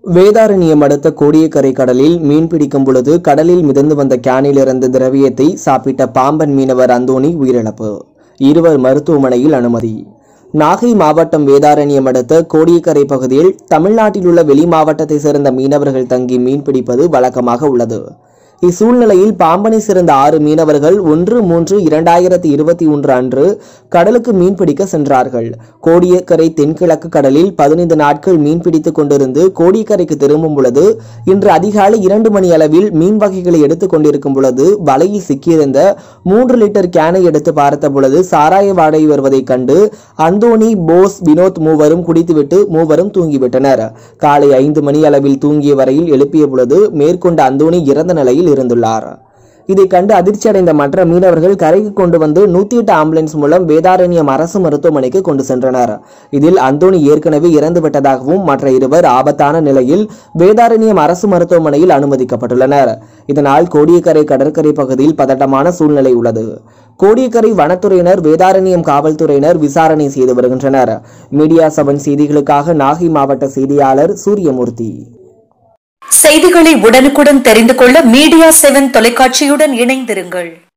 வேதாரண்யம் அடுத்த கோடியக்கரை கடலில் மீன் பிடிக்கும் பொழுது கடலில் மிதந்து வந்த கேனில் இருந்து திரவியத்தை சாப்பிட்ட பாம்பன் மீனவர் அந்தோணி உயிரிழப்பு இருவர் மருத்துவமனையில் அனுமதி நாகை மாவட்டம் வேதாரண்யம் அடுத்த கோடியக்கரை பகுதியில் தமிழ்நாட்டில் உள்ள வெளி மாவட்டத்தை சேர்ந்த மீனவர்கள் தங்கி மீன் பிடிப்பது வழக்கமாக உள்ளது இச்சூழ்நிலையில் பாம்பனை சேர்ந்த ஆறு மீனவர்கள் ஒன்று மூன்று இரண்டாயிரத்தி இருபத்தி ஒன்று அன்று கடலுக்கு மீன்பிடிக்க சென்றார்கள் கோடியக்கரை தென்கிழக்கு கடலில் பதினைந்து நாட்கள் மீன் பிடித்துக் கொண்டிருந்து கோடியக்கரைக்கு திரும்பும் பொழுது இன்று அதிகாலை இரண்டு மணி அளவில் மீன் வகைகளை எடுத்துக் கொண்டிருக்கும் பொழுது வலையில் சிக்கியிருந்த மூன்று லிட்டர் கேனை எடுத்து பார்த்த பொழுது சாராய வாடை வருவதைக் கண்டு அந்தோணி போஸ் வினோத் மூவரும் குடித்துவிட்டு மூவரும் தூங்கிவிட்டனர் காலை ஐந்து மணி அளவில் தூங்கிய வரையில் எழுப்பிய பொழுது மேற்கொண்ட அந்தோணி இறந்த நிலையில் இருந்துள்ளார் இதை கண்டு அதிர்ச்சியடைந்த மற்ற மீனவர்கள் கரைக்கு கொண்டு வந்து நூத்தி எட்டு ஆம்புலன்ஸ் மூலம் வேதாரண்யம் அரசு மருத்துவமனைக்கு கொண்டு சென்றனர் இதில் அந்தோணி ஏற்கனவே இறந்து விட்டதாகவும் மற்ற இருவர் ஆபத்தான நிலையில் வேதாரண்யம் அரசு மருத்துவமனையில் அனுமதிக்கப்பட்டுள்ளனர் இதனால் கோடியக்கரை கடற்கரை பகுதியில் பதட்டமான சூழ்நிலை உள்ளது கோடியக்கரை வனத்துறையினர் வேதாரண்யம் காவல்துறையினர் விசாரணை செய்து வருகின்றனர் மீடியா செவன் செய்திகளுக்காக நாகை மாவட்ட செய்தியாளர் சூரியமூர்த்தி செய்திகளை உடனுக்குடன் தெரிந்து கொள்ள மீடியா செவன் தொலைக்காட்சியுடன் இணைந்திருங்கள்